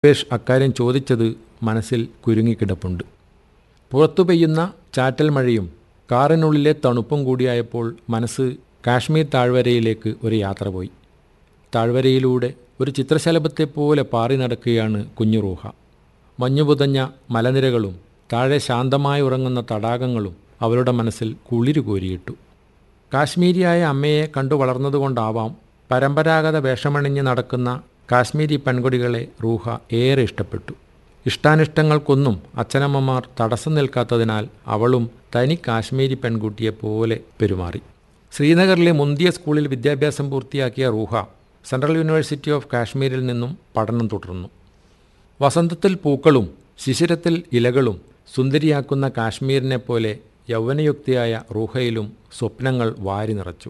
സുരേഷ് അക്കാര്യം ചോദിച്ചത് മനസ്സിൽ കുരുങ്ങിക്കിടപ്പുണ്ട് പുറത്തു പെയ്യുന്ന ചാറ്റൽ മഴയും കാറിനുള്ളിലെ തണുപ്പും കൂടിയായപ്പോൾ മനസ്സ് കാശ്മീർ താഴ്വരയിലേക്ക് ഒരു യാത്ര പോയി താഴ്വരയിലൂടെ ഒരു ചിത്രശലഭത്തെപ്പോലെ പാറി നടക്കുകയാണ് കുഞ്ഞു റൂഹ മഞ്ഞുപുതഞ്ഞ മലനിരകളും താഴെ ശാന്തമായി ഉറങ്ങുന്ന തടാകങ്ങളും അവളുടെ മനസ്സിൽ കുളിരു കോരിയിട്ടു കാശ്മീരിയായ അമ്മയെ കണ്ടു വളർന്നതുകൊണ്ടാവാം പരമ്പരാഗത വേഷമണിഞ്ഞ് നടക്കുന്ന കാശ്മീരി പെൺകുടികളെ റൂഹ ഏറെ ഇഷ്ടപ്പെട്ടു ഇഷ്ടാനിഷ്ടങ്ങൾക്കൊന്നും അച്ഛനമ്മമാർ തടസ്സം നിൽക്കാത്തതിനാൽ അവളും തനി കാശ്മീരി പെൺകുട്ടിയെപ്പോലെ പെരുമാറി ശ്രീനഗറിലെ മുന്തിയ സ്കൂളിൽ വിദ്യാഭ്യാസം പൂർത്തിയാക്കിയ റൂഹ സെൻട്രൽ യൂണിവേഴ്സിറ്റി ഓഫ് കാശ്മീരിൽ നിന്നും പഠനം തുടർന്നു വസന്തത്തിൽ പൂക്കളും ശിശിരത്തിൽ ഇലകളും സുന്ദരിയാക്കുന്ന കാശ്മീരിനെ പോലെ യൗവനയുക്തിയായ റൂഹയിലും സ്വപ്നങ്ങൾ വാരി നിറച്ചു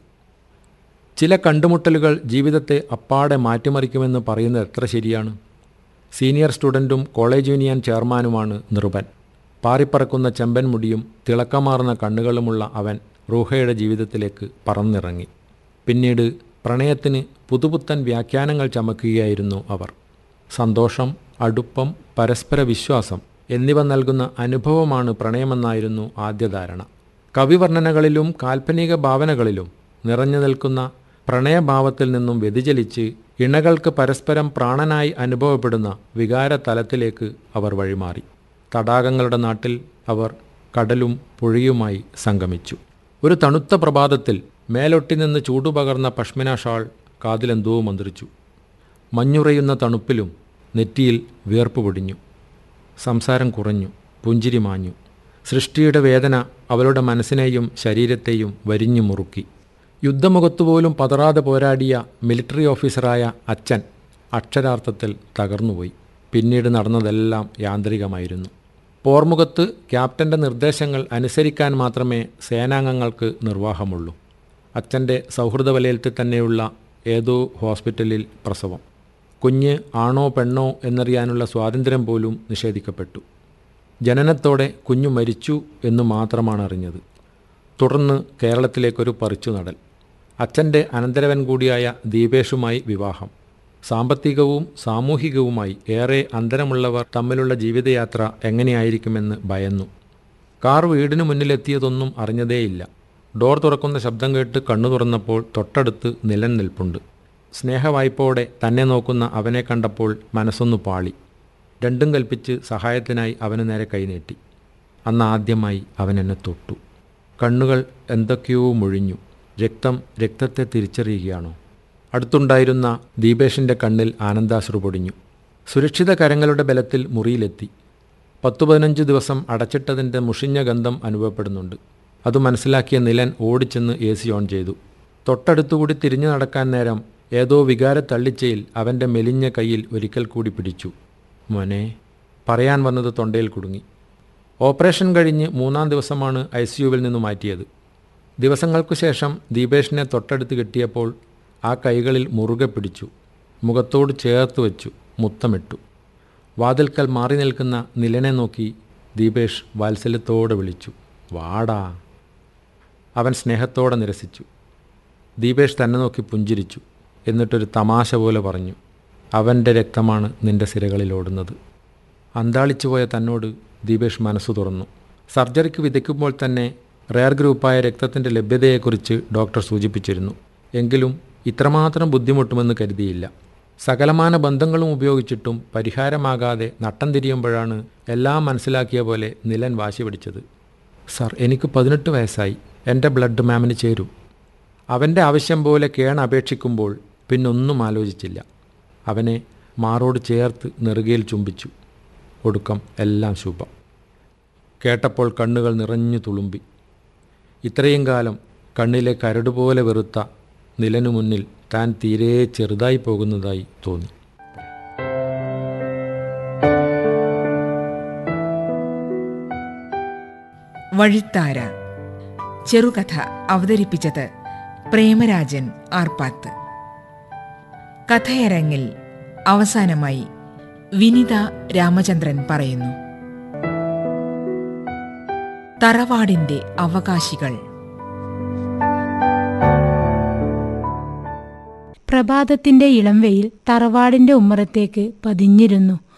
ചില കണ്ടുമുട്ടലുകൾ ജീവിതത്തെ അപ്പാടെ മാറ്റിമറിക്കുമെന്ന് പറയുന്നത് എത്ര ശരിയാണ് സീനിയർ സ്റ്റുഡൻറ്റും കോളേജ് യൂണിയൻ ചെയർമാനുമാണ് നിർഭൻ പാറിപ്പറക്കുന്ന ചെമ്പൻ മുടിയും തിളക്കമാർന്ന കണ്ണുകളുമുള്ള അവൻ റൂഹയുടെ ജീവിതത്തിലേക്ക് പറന്നിറങ്ങി പിന്നീട് പ്രണയത്തിന് പുതുപുത്തൻ വ്യാഖ്യാനങ്ങൾ ചമക്കുകയായിരുന്നു അവർ സന്തോഷം അടുപ്പം പരസ്പര വിശ്വാസം എന്നിവ നൽകുന്ന അനുഭവമാണ് പ്രണയമെന്നായിരുന്നു ആദ്യ ധാരണ കവിവർണ്ണനകളിലും കാൽപ്പനിക ഭാവനകളിലും നിറഞ്ഞു നിൽക്കുന്ന പ്രണയഭാവത്തിൽ നിന്നും വ്യതിചലിച്ച് ഇണകൾക്ക് പരസ്പരം പ്രാണനായി അനുഭവപ്പെടുന്ന വികാര തലത്തിലേക്ക് അവർ വഴിമാറി തടാകങ്ങളുടെ നാട്ടിൽ അവർ കടലും പുഴയുമായി സംഗമിച്ചു ഒരു തണുത്ത പ്രഭാതത്തിൽ മേലൊട്ടി നിന്ന് ചൂടുപകർന്ന പഷ്മിന ഷാൾ കാതിലെന്തോ മന്ത്രിച്ചു മഞ്ഞുറയുന്ന തണുപ്പിലും നെറ്റിയിൽ വിയർപ്പ് പൊടിഞ്ഞു സംസാരം കുറഞ്ഞു പുഞ്ചിരി മാഞ്ഞു സൃഷ്ടിയുടെ വേദന അവളുടെ മനസ്സിനെയും ശരീരത്തെയും വരിഞ്ഞു മുറുക്കി യുദ്ധമുഖത്തുപോലും പതറാതെ പോരാടിയ മിലിറ്ററി ഓഫീസറായ അച്ഛൻ അക്ഷരാർത്ഥത്തിൽ തകർന്നുപോയി പിന്നീട് നടന്നതെല്ലാം യാന്ത്രികമായിരുന്നു പോർമുഖത്ത് ക്യാപ്റ്റൻ്റെ നിർദ്ദേശങ്ങൾ അനുസരിക്കാൻ മാത്രമേ സേനാംഗങ്ങൾക്ക് നിർവാഹമുള്ളൂ അച്ഛൻ്റെ സൗഹൃദ വലയത്തിൽ തന്നെയുള്ള ഏതോ ഹോസ്പിറ്റലിൽ പ്രസവം കുഞ്ഞ് ആണോ പെണ്ണോ എന്നറിയാനുള്ള സ്വാതന്ത്ര്യം പോലും നിഷേധിക്കപ്പെട്ടു ജനനത്തോടെ കുഞ്ഞു മരിച്ചു എന്ന് മാത്രമാണ് അറിഞ്ഞത് തുടർന്ന് കേരളത്തിലേക്കൊരു പറിച്ചു നടൽ അച്ഛൻ്റെ അനന്തരവൻ കൂടിയായ ദീപേഷുമായി വിവാഹം സാമ്പത്തികവും സാമൂഹികവുമായി ഏറെ അന്തരമുള്ളവർ തമ്മിലുള്ള ജീവിതയാത്ര എങ്ങനെയായിരിക്കുമെന്ന് ഭയന്നു കാർ വീടിനു മുന്നിലെത്തിയതൊന്നും അറിഞ്ഞതേയില്ല ഡോർ തുറക്കുന്ന ശബ്ദം കേട്ട് കണ്ണു തുറന്നപ്പോൾ തൊട്ടടുത്ത് നിലൻ നിൽപ്പുണ്ട് സ്നേഹവായ്പോടെ തന്നെ നോക്കുന്ന അവനെ കണ്ടപ്പോൾ മനസ്സൊന്നു പാളി രണ്ടും കൽപ്പിച്ച് സഹായത്തിനായി അവന് നേരെ കൈനീട്ടി അന്ന് ആദ്യമായി അവൻ എന്നെ തൊട്ടു കണ്ണുകൾ എന്തൊക്കെയോ മുഴിഞ്ഞു രക്തം രക്തത്തെ തിരിച്ചറിയുകയാണോ അടുത്തുണ്ടായിരുന്ന ദീപേഷിൻ്റെ കണ്ണിൽ ആനന്ദാശ്രു പൊടിഞ്ഞു സുരക്ഷിത കരങ്ങളുടെ ബലത്തിൽ മുറിയിലെത്തി പത്തു പതിനഞ്ച് ദിവസം അടച്ചിട്ടതിൻ്റെ മുഷിഞ്ഞ ഗന്ധം അനുഭവപ്പെടുന്നുണ്ട് അത് മനസ്സിലാക്കിയ നിലൻ ഓടിച്ചെന്ന് എ സി ഓൺ ചെയ്തു തൊട്ടടുത്തുകൂടി തിരിഞ്ഞു നടക്കാൻ നേരം ഏതോ വികാര തള്ളിച്ചയിൽ അവൻ്റെ മെലിഞ്ഞ കയ്യിൽ ഒരിക്കൽ കൂടി പിടിച്ചു മോനെ പറയാൻ വന്നത് തൊണ്ടയിൽ കുടുങ്ങി ഓപ്പറേഷൻ കഴിഞ്ഞ് മൂന്നാം ദിവസമാണ് ഐ സി യുവിൽ നിന്ന് മാറ്റിയത് ദിവസങ്ങൾക്കു ശേഷം ദീപേഷിനെ തൊട്ടടുത്ത് കിട്ടിയപ്പോൾ ആ കൈകളിൽ മുറുകെ പിടിച്ചു മുഖത്തോട് ചേർത്ത് വെച്ചു മുത്തമിട്ടു വാതിൽക്കൽ മാറി നിൽക്കുന്ന നിലനെ നോക്കി ദീപേഷ് വാത്സല്യത്തോടെ വിളിച്ചു വാടാ അവൻ സ്നേഹത്തോടെ നിരസിച്ചു ദീപേഷ് തന്നെ നോക്കി പുഞ്ചിരിച്ചു എന്നിട്ടൊരു തമാശ പോലെ പറഞ്ഞു അവൻ്റെ രക്തമാണ് നിന്റെ സിരകളിൽ ഓടുന്നത് അന്താളിച്ചു പോയ തന്നോട് ദീപേഷ് മനസ്സു തുറന്നു സർജറിക്ക് വിതയ്ക്കുമ്പോൾ തന്നെ റെയർ ഗ്രൂപ്പായ രക്തത്തിൻ്റെ ലഭ്യതയെക്കുറിച്ച് ഡോക്ടർ സൂചിപ്പിച്ചിരുന്നു എങ്കിലും ഇത്രമാത്രം ബുദ്ധിമുട്ടുമെന്ന് കരുതിയില്ല സകലമാന ബന്ധങ്ങളും ഉപയോഗിച്ചിട്ടും പരിഹാരമാകാതെ നട്ടം തിരിയുമ്പോഴാണ് എല്ലാം മനസ്സിലാക്കിയ പോലെ നിലൻ വാശി പിടിച്ചത് സർ എനിക്ക് പതിനെട്ട് വയസ്സായി എൻ്റെ ബ്ലഡ് മാമിന് ചേരും അവൻ്റെ ആവശ്യം പോലെ കേൺ അപേക്ഷിക്കുമ്പോൾ പിന്നൊന്നും ആലോചിച്ചില്ല അവനെ മാറോട് ചേർത്ത് നെറുകയിൽ ചുംബിച്ചു ഒടുക്കം എല്ലാം ശുഭം കേട്ടപ്പോൾ കണ്ണുകൾ നിറഞ്ഞു തുളുമ്പി ഇത്രയും കാലം കണ്ണിലെ കരടുപോലെ വെറുത്ത നിലനു മുന്നിൽ താൻ തീരെ ചെറുതായി പോകുന്നതായി തോന്നി വഴിത്താര ചെറുകഥ അവതരിപ്പിച്ചത് പ്രേമരാജൻ ആർപ്പാത്ത് കഥയരങ്ങിൽ അവസാനമായി വിനിത രാമചന്ദ്രൻ പറയുന്നു തറവാടിന്റെ അവകാശികൾ പ്രഭാതത്തിന്റെ ഇളംവെയിൽ തറവാടിന്റെ ഉമ്മറത്തേക്ക് പതിഞ്ഞിരുന്നു